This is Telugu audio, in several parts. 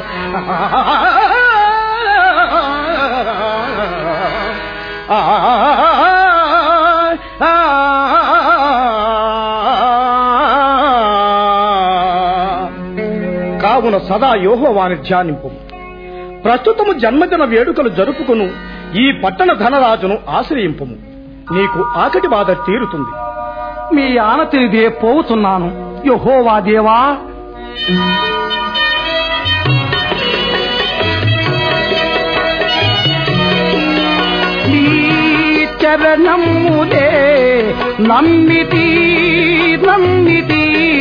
కావున సదా యోహోవాని ధ్యానింపు ప్రస్తుతము జన్మదిన వేడుకలు జరుపుకును ఈ పట్టణ ధనరాజును ఆశ్రయింపుము నీకు ఆకటి బాధ తీరుతుంది మీ ఆనతినిదే పోవుతున్నాను యహోవా దేవా నీ చరణములే నమ్మితి నమ్మితి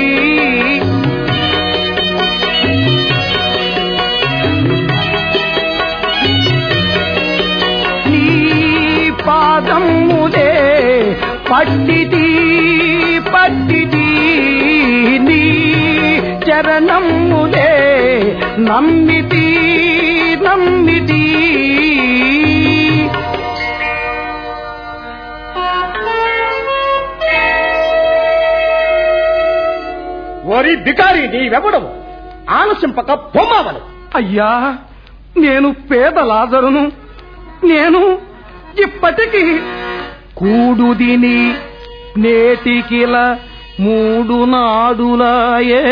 నీ పాదములే పట్టిది పట్టిది నీ చరణములే నమ్మితి నమ్మితి ఓరి బికారి నీవెవడవు ఆలసింపక పొమ్మవలు అయ్యా నేను పేద లాజరును నేను ఇప్పటికి కూడుదిని నేటికిల మూడు నాడులాయే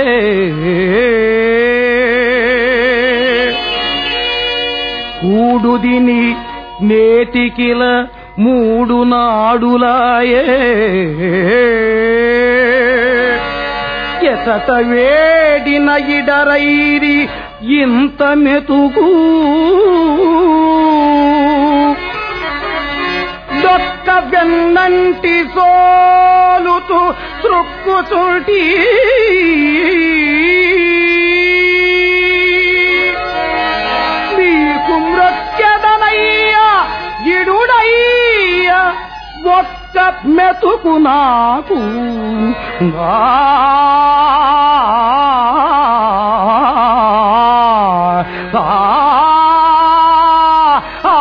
కూడుదిని నేటికిల మూడు నాడులాయే ఎసట వేడిన ఇడరైరి ఇంత మెతుకు దొక్క వెన్నంటి సోలుతూ త్రొక్కుతుంటి నీకు మృత్యదనయ్యా ఇడుడయ్యా ఒక్క మెతుకు నాకు ఆ, ఆ, ఆ,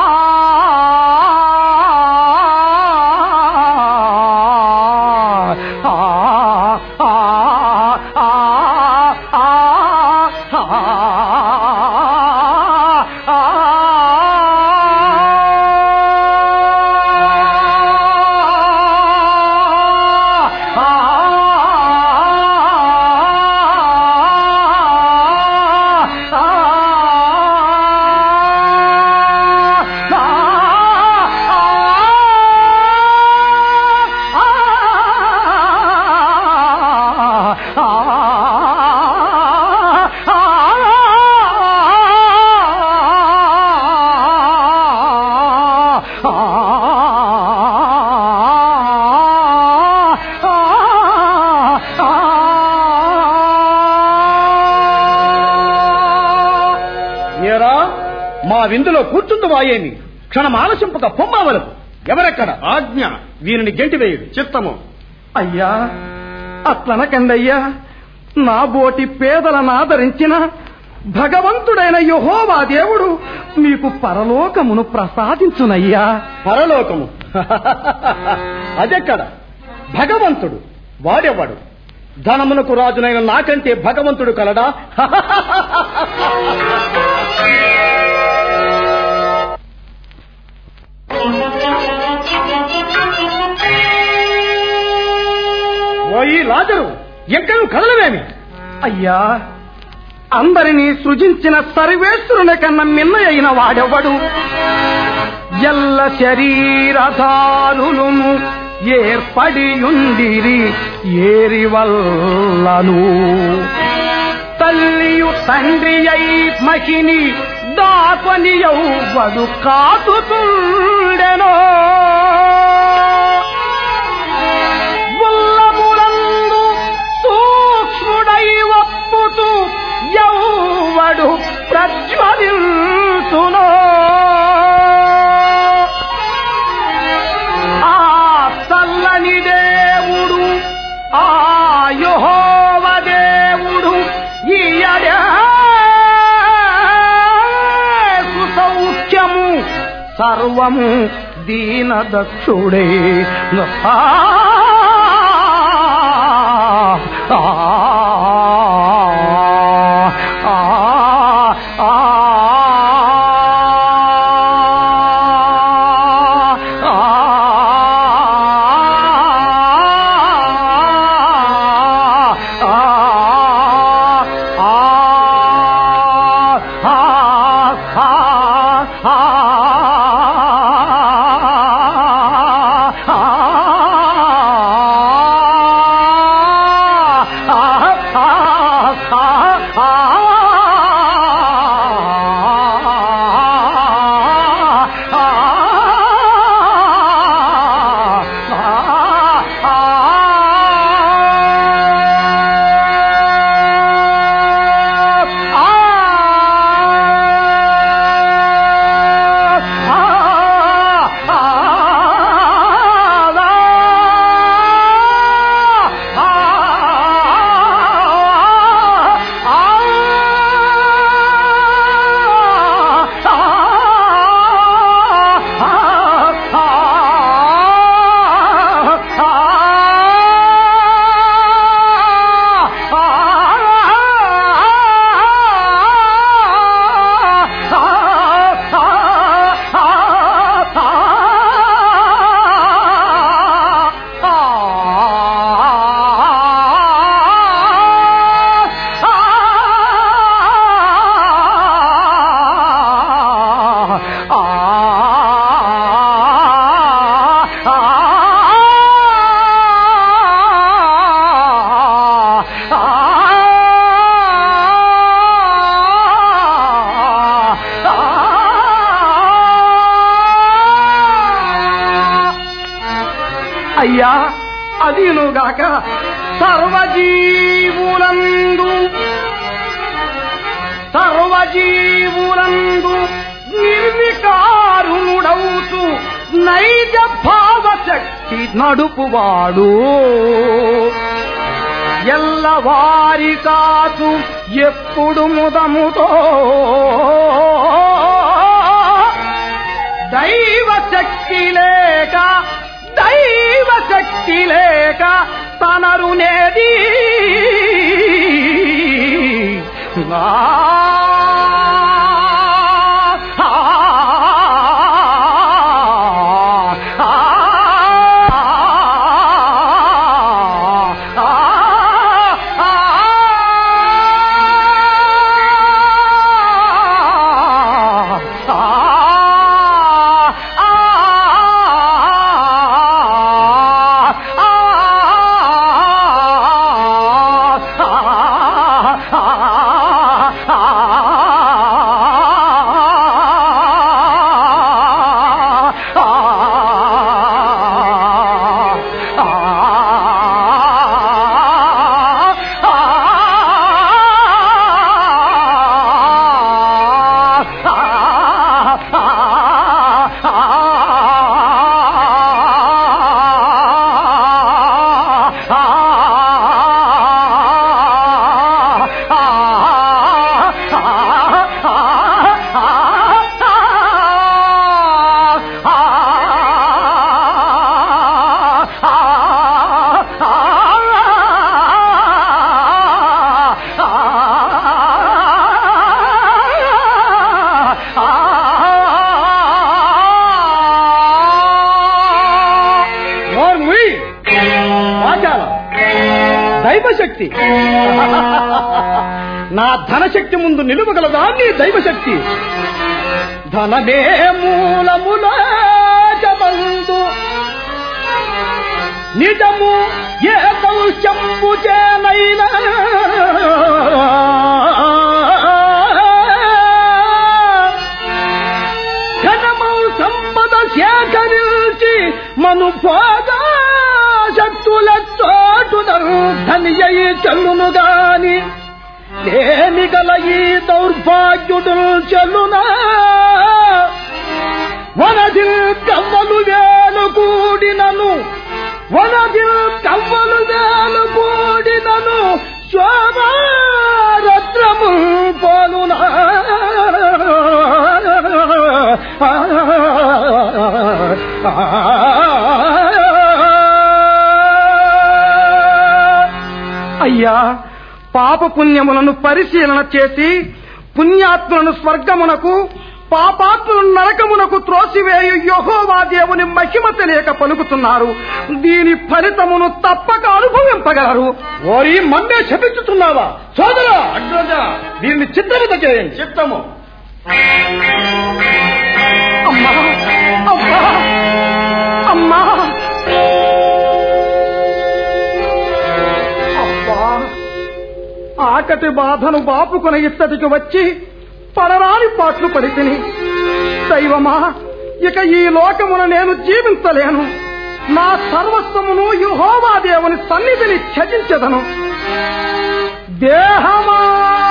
ఏరా మా విందులో కూర్చుందువాయేమి క్షణం ఆలసింపక పొమ్మవలకు ఎవరెక్కడ ఆజ్ఞ వీరిని గెంటివేయుడు చిత్తము అయ్యా అట్లనకండయ్యా నా బోటి పేదలను ఆదరించిన భగవంతుడైన యహోవా దేవుడు మీకు పరలోకమును ప్రసాదించునయ్యా పరలోకము అదెక్కడ భగవంతుడు వాడెవడు ధనమునకు రాజునైన నాకంటే భగవంతుడు కలడా ఓయి లాజరు ఎక్కడు కదలవేమి అయ్యా అందరినీ సృజించిన సర్వేశ్వరుని కన్నా మిన్న అయిన వాడెవడు ఎల్ల శరీరధారులను ఏర్పడియుండిరి ఏరి వల్లను తల్లియు తండ్రి అయి మహిని దాపని యౌవడు కాతుతుండెనో ఉల్లములందు సూక్ష్ముడై ఒప్పుతూ యౌవడు ప్రజ్వలిల్తునో ఆ చల్లని దేవుడు ఆ యెహోవ దేవుడు ఈయడే సౌఖ్యము సర్వము దీన దక్షుడే ఆ, ఆ, ఆ, ఆ, అయ్యా అదినుగాక సర్వజీవులందు సర్వజీవులందు నిర్వికారుడవుతూ నైజ భావశక్తి నడుపువాడు ఎల్లవారి కాసు ఎప్పుడు ముదముతో దైవ శక్తి లేక దైవ శక్తి లేక తనరునేది ఆ, ఆ, ఆ, నోర్ముయ్ వాచాల దైవశక్తి నా ధనశక్తి ముందు నిలువగలదా నీ దైవశక్తి ధనమే మూలముల జమందు నిజము ఏ దౌశ్యంబు చేనైనా ఘనమౌ సంపద సేకరించి మను భోగా శక్తుల చోటు ధనియై చెల్లును గాని లేని గల ఈ దౌర్భాగ్యుడు చెల్లునా వనది కవ్వలు వేలు కూడినను వనది కవ్వలు వేలు కూడినను శోభారత్రము పోలునా అయ్యా పాప పుణ్యములను పరిశీలన చేసి పుణ్యాత్ములను స్వర్గమునకు పాపాత్ములను నరకమునకు త్రోసివేయు యహోవా దేవుని మహిమ తెలియక పలుకుతున్నారు దీని ఫలితమును తప్పక అనుభవింపగలరు ఓరి మండే శపించుతున్నావా సోదరా అగ్రజ దీన్ని చిత్రవత చేయండి చిత్తము అమ్మా అమ్మా అమ్మా అబ్బా ఆకటి బాధను బాపుకుని ఇత్తడికి వచ్చి పడరాని పాట్లు పడితిని దైవమా ఇక ఈ లోకమున నేను జీవించలేను నా సర్వస్వమును యుహోవా దేవుని సన్నిధిని త్యజించదను దేహమా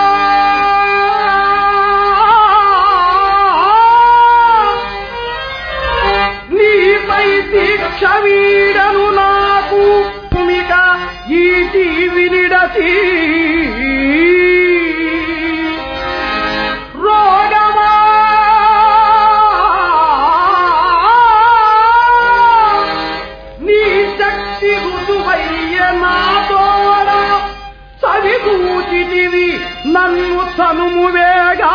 నీపై దీక్ష వీడను నాకు భూమిక ఈ జీవినిడసి రోగమా నీ శక్తి ఋతువయ్య నా తోడ సవిగూచితివి నన్ను తనుము వేగా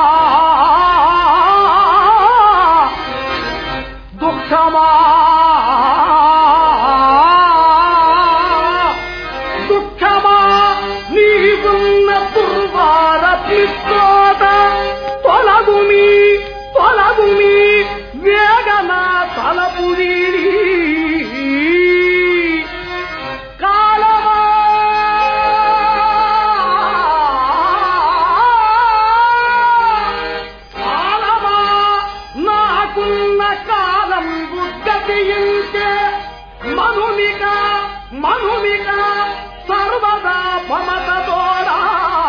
దుఃఖమా దుఃఖమా నీవున్న దుర్వార తీసుకోట తొలగుమి తొలగుమి వేగన తలపు వీడి కాలమా కాలమా నాకున్న కాలం బుద్ధతించే మనుమిక మనుమిక సర్వదా మమత తోడా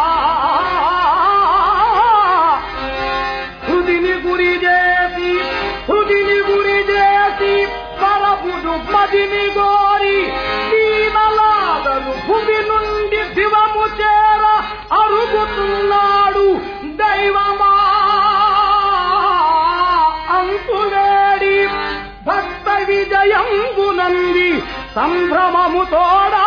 హృదిని గురి చేసి హృదిని గురి చేసి పరపుడు మదిని గోరి దీనలాదలు భూమి నుండి దివము చేర అరుగుతున్నాడు దైవమా అంతులేడి భక్త విజయంబునంది సంభ్రమము తోడా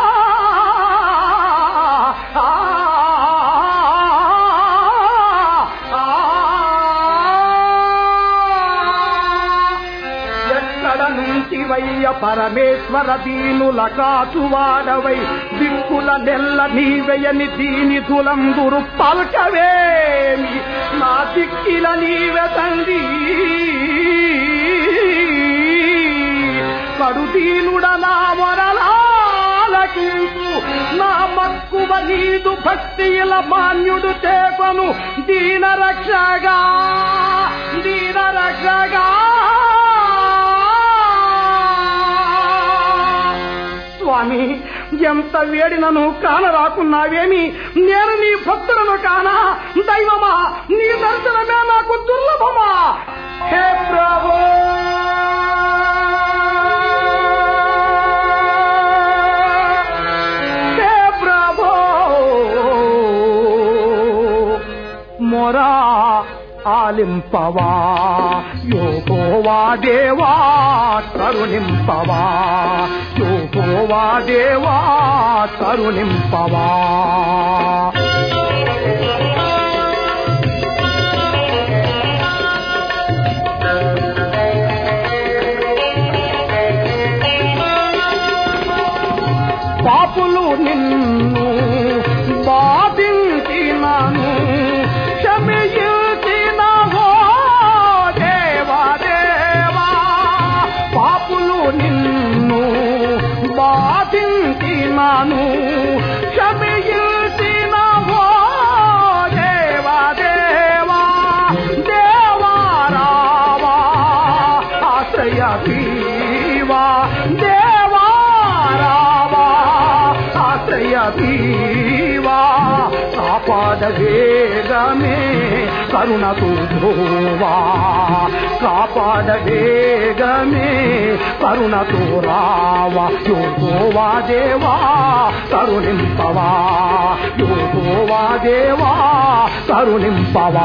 ఎక్కడ నుంచి వయ్య పరమేశ్వర దీనుల కాచువాడవై దిక్కుల నెల్ల నీవెయని దీని తులందురు పల్కవేమి నా దిక్కిల నీవె తండ్రి కడుదీనుడ నా మొరలాలకింపు నా మక్కువ నీదు భక్తిల మాన్యుడు చేపను దీన రక్షగా దీన రక్షగా స్వామి ఎంత వేడినను కానరాకున్నావేమి నేను నీ భక్తులను కానా దైవమా నీ దర్శనమే నాకు దుర్లభమా హే ప్రభు హే ప్రభు మొరా ఆలింపవా యోగోవా దేవా కరుణింపవా యోగోవా దేవా కరుణింపవా పాపులు నిన్ను బాధించినను క్షమించినవో దేవా దేవా పాపులు నిన్ను బాధించినను క్షమించినవో దేవా దేవా దేవా రావా ఆశ్రయ దీవా దేవా రావా ఆశ్రయ దీవా కాపాడ వేగమే కరుణకు భోవా కాపాడ వేగమే కరుణతో రావా యోగోవా దేవా కరుణింపవా యోగోవా దేవా కరుణింపవా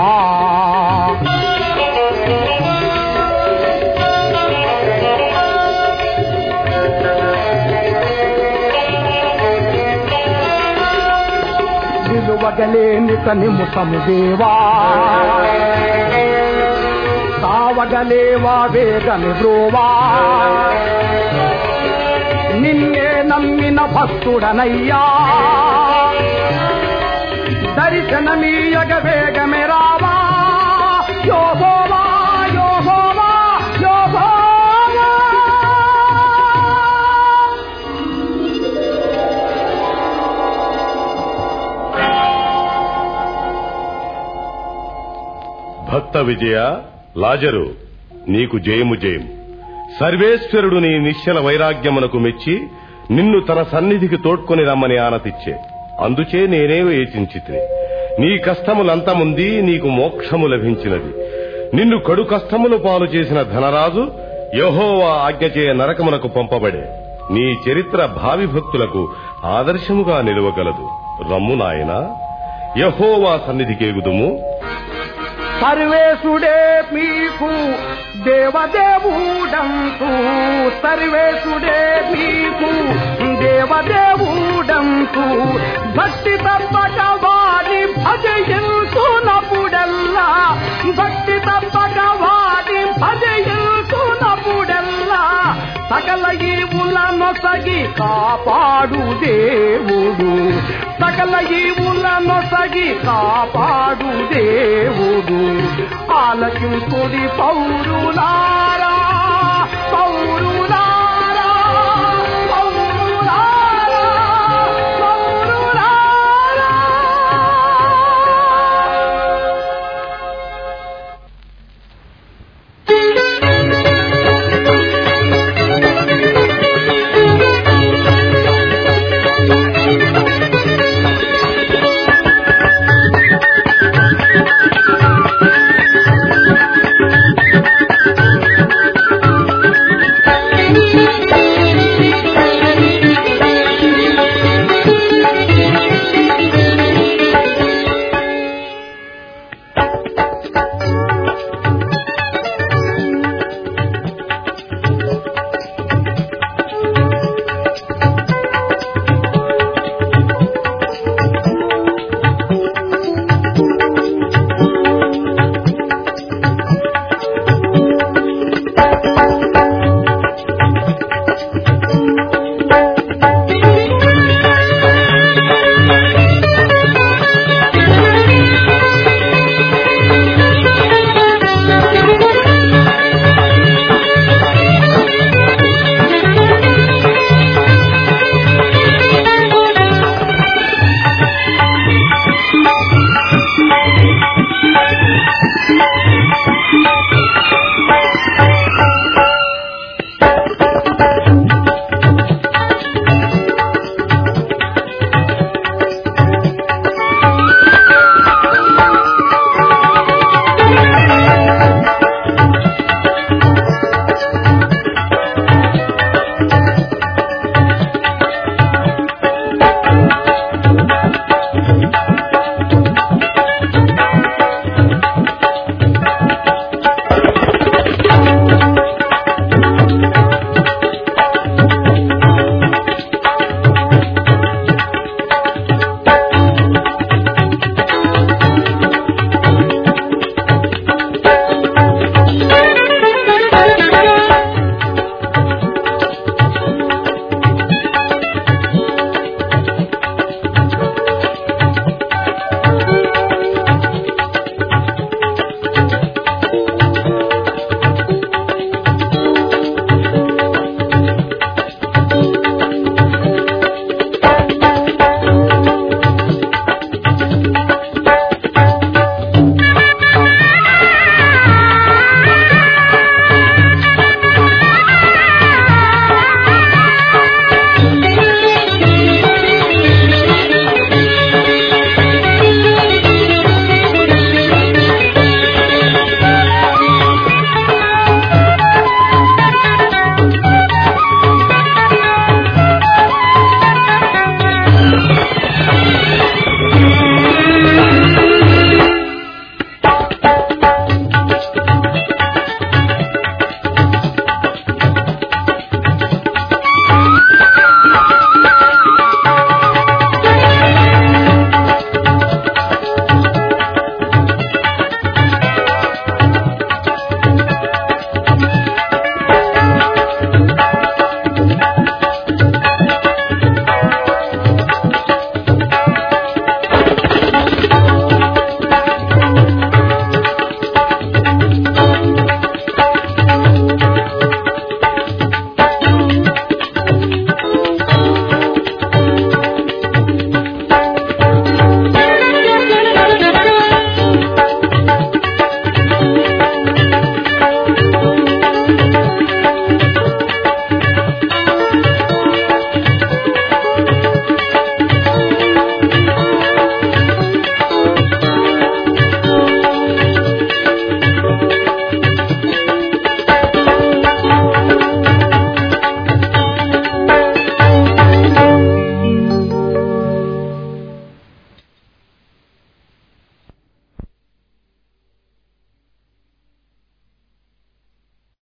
నిలువగలేని కనిము సముదేవా తావగలేవా వేగని బ్రోవా నిన్నే నమ్మిన భక్తుడనయ్యా దర్శనమీయగ వేగమే రావా యోహోవా యోహోవా యోహోవా భక్త విజయ లాజరు నీకు జయము జయము సర్వేశ్వరుడు నీ నిశ్చల వైరాగ్యమునకు మెచ్చి నిన్ను తన సన్నిధికి తోడ్కొని రమ్మని ఆనతిచ్చే అందుచే నేనే యోచించితే నీ కష్టములంతముంది నీకు మోక్షము లభించినది నిన్ను కడు కష్టములు పాలు చేసిన ధనరాజు యహోవా ఆజ్ఞచే నరకమునకు పంపబడే నీ చరిత్ర భావి భక్తులకు ఆదర్శముగా నిలువగలదు రమ్ము నాయనా యహోవా సన్నిధికేగుదుము సర్వేశుడే మీకు దేవదేవుడంతు సర్వేశుడే మీకు దేవదేవుడంతు భక్తి తప్పక వాడి భజయించునప్పుడల్లా భక్తి తప్పక వాడి భజయించునప్పుడల్లా సకల ఈవుల నొసగి కాపాడు దేవుడు సకల ఈవుల నొసగి కాపాడు దేవుడు ఆలకించుడి పౌరులారా